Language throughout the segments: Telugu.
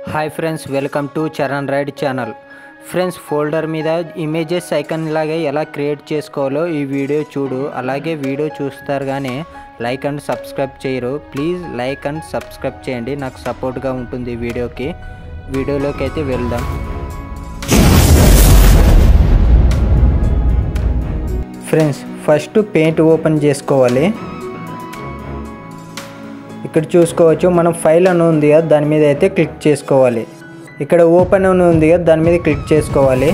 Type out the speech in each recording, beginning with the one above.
hi friends welcome to Charan ride channel friends folder మీద ఇమేజెస్ ఐకన్ లాగే ఎలా క్రియేట్ చేసుకోవాలో ఈ వీడియో చూడు అలాగే వీడియో చూస్తారు కానీ లైక్ అండ్ సబ్స్క్రైబ్ చేయరు ప్లీజ్ లైక్ అండ్ సబ్స్క్రైబ్ చేయండి నాకు సపోర్ట్గా ఉంటుంది ఈ వీడియోకి వీడియోలోకి అయితే వెళ్దాం ఫ్రెండ్స్ ఫస్ట్ పెయింట్ ఓపెన్ చేసుకోవాలి ఇక్కడ చూసుకోవచ్చు మనం ఫైల్ అని ఉంది కదా దాని మీద అయితే క్లిక్ చేసుకోవాలి ఇక్కడ ఓపెన్ అని ఉంది కదా దాని మీద క్లిక్ చేసుకోవాలి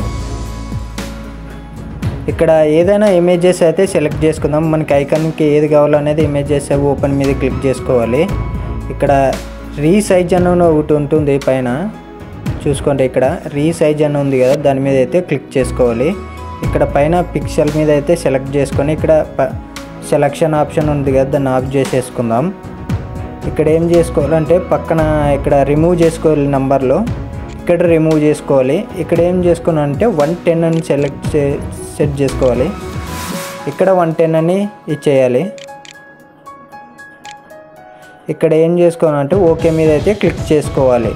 ఇక్కడ ఏదైనా ఇమేజెస్ అయితే సెలెక్ట్ చేసుకుందాం మనకి ఐకాన్కి ఏది కావాలో అనేది ఇమేజెస్ ఓపెన్ మీద క్లిక్ చేసుకోవాలి ఇక్కడ రీసైజ్ అని ఒకటి ఉంటుంది పైన చూసుకోండి ఇక్కడ రీసైజ్ అని ఉంది కదా దాని మీద అయితే క్లిక్ చేసుకోవాలి ఇక్కడ పైన పిక్సెల్ మీద అయితే సెలెక్ట్ చేసుకొని ఇక్కడ సెలక్షన్ ఆప్షన్ ఉంది కదా దాన్ని ఆఫ్ చేసేసుకుందాం ఇక్కడ ఏం చేసుకోవాలంటే పక్కన ఇక్కడ రిమూవ్ చేసుకోవాలి నంబర్లో ఇక్కడ రిమూవ్ చేసుకోవాలి ఇక్కడ ఏం చేసుకోవాలంటే వన్ టెన్ అని సెలెక్ట్ చే సెట్ చేసుకోవాలి ఇక్కడ వన్ టెన్ అని ఇచ్చేయాలి ఇక్కడ ఏం చేసుకోవాలంటే ఓకే మీద అయితే క్లిక్ చేసుకోవాలి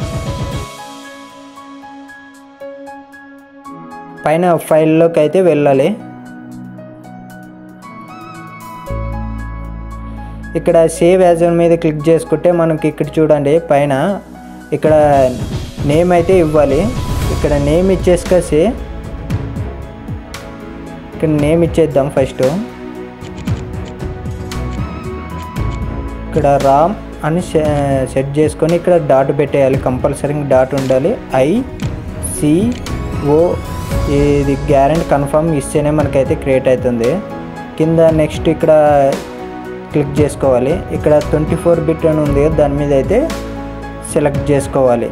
పైన ఫైల్లోకి అయితే వెళ్ళాలి ఇక్కడ సేవ్ యాజ్ మీద క్లిక్ చేసుకుంటే మనకి ఇక్కడ చూడండి పైన ఇక్కడ నేమ్ అయితే ఇవ్వాలి ఇక్కడ నేమ్ ఇచ్చేసుకేసి ఇక్కడ నేమ్ ఇచ్చేద్దాం ఫస్ట్ ఇక్కడ రామ్ అని సెట్ చేసుకొని ఇక్కడ డాట్ పెట్టేయాలి కంపల్సరీ డాట్ ఉండాలి ఐ సి ఓ ఇది గ్యారెంటీ కన్ఫర్మ్ ఇస్తేనే మనకైతే క్రియేట్ అవుతుంది కింద నెక్స్ట్ ఇక్కడ క్లిక్ చేసుకోవాలి ఇక్కడ ట్వంటీ ఫోర్ బిట్ అని ఉంది దాని మీద అయితే సెలెక్ట్ చేసుకోవాలి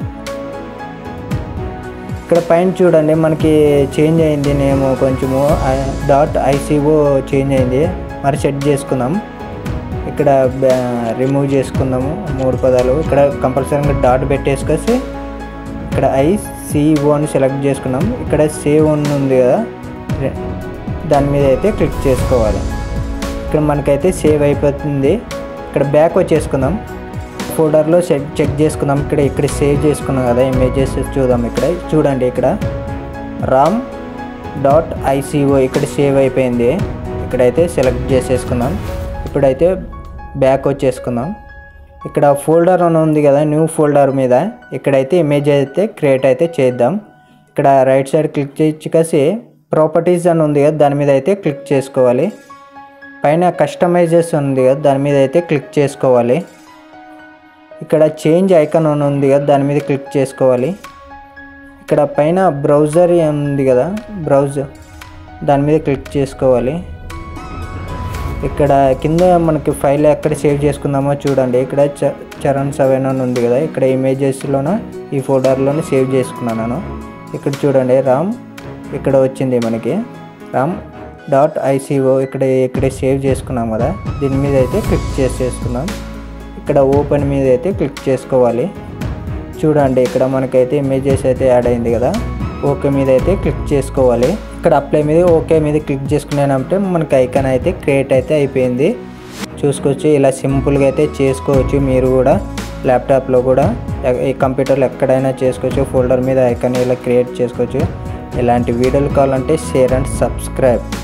ఇక్కడ పైన చూడండి మనకి చేంజ్ అయింది నేమ్ కొంచెము డాట్ ఐసీఓ చేంజ్ అయింది మరి సెట్ చేసుకుందాం ఇక్కడ రిమూవ్ చేసుకుందాము మూడు పదాలు ఇక్కడ కంపల్సరీగా డాట్ పెట్టేసుకొసి ఇక్కడ ఐసీఓ అని సెలెక్ట్ చేసుకున్నాం ఇక్కడ సేవ్ ఉంది కదా దాని మీద అయితే క్లిక్ చేసుకోవాలి ఇక్కడ మనకైతే సేవ్ అయిపోతుంది ఇక్కడ బ్యాక్ వచ్చేసుకుందాం ఫోల్డర్లో చెక్ చెక్ చేసుకుందాం ఇక్కడ ఇక్కడ సేవ్ చేసుకున్నాం కదా ఇమేజెస్ చూద్దాం ఇక్కడ చూడండి ఇక్కడ రామ్ డాట్ ఐసీఓ ఇక్కడ సేవ్ అయిపోయింది ఇక్కడైతే సెలెక్ట్ చేసేసుకుందాం ఇప్పుడైతే బ్యాక్ వచ్చేసుకుందాం ఇక్కడ ఫోల్డర్ అని ఉంది కదా న్యూ ఫోల్డర్ మీద ఇక్కడైతే ఇమేజ్ అయితే క్రియేట్ అయితే చేద్దాం ఇక్కడ రైట్ సైడ్ క్లిక్ చేసి ప్రాపర్టీస్ అని ఉంది కదా దాని మీద అయితే క్లిక్ చేసుకోవాలి పైన కస్టమైజెస్ ఉంది కదా దాని మీద అయితే క్లిక్ చేసుకోవాలి ఇక్కడ చేంజ్ ఐకాన్ అని ఉంది కదా దాని మీద క్లిక్ చేసుకోవాలి ఇక్కడ పైన బ్రౌజర్ ఉంది కదా బ్రౌజర్ దాని మీద క్లిక్ చేసుకోవాలి ఇక్కడ కింద మనకి ఫైల్ ఎక్కడ సేవ్ చేసుకుందామో చూడండి ఇక్కడ చ చరణ్ సెవెన్ అని ఉంది కదా ఇక్కడ ఇమేజెస్లోన ఈ ఫోల్డర్లోనే సేవ్ చేసుకున్నాను ఇక్కడ చూడండి రామ్ ఇక్కడ వచ్చింది మనకి రామ్ డాట్ ఐసీఓ ఇక్కడ ఇక్కడ సేవ్ చేసుకున్నాం కదా దీని మీద అయితే క్లిక్ చేసేసుకున్నాం ఇక్కడ ఓపెన్ మీద అయితే క్లిక్ చేసుకోవాలి చూడండి ఇక్కడ మనకైతే ఇమేజెస్ అయితే యాడ్ అయింది కదా ఓకే మీద అయితే క్లిక్ చేసుకోవాలి ఇక్కడ అప్లై మీద ఓకే మీద క్లిక్ చేసుకున్నానంటే మనకి ఐకాన్ అయితే క్రియేట్ అయితే అయిపోయింది చూసుకోవచ్చు ఇలా సింపుల్గా అయితే చేసుకోవచ్చు మీరు కూడా ల్యాప్టాప్లో కూడా ఈ కంప్యూటర్లో ఎక్కడైనా చేసుకోవచ్చు ఫోల్డర్ మీద ఐకాన్ ఇలా క్రియేట్ చేసుకోవచ్చు ఇలాంటి వీడియోలు కావాలంటే షేర్ అండ్ సబ్స్క్రైబ్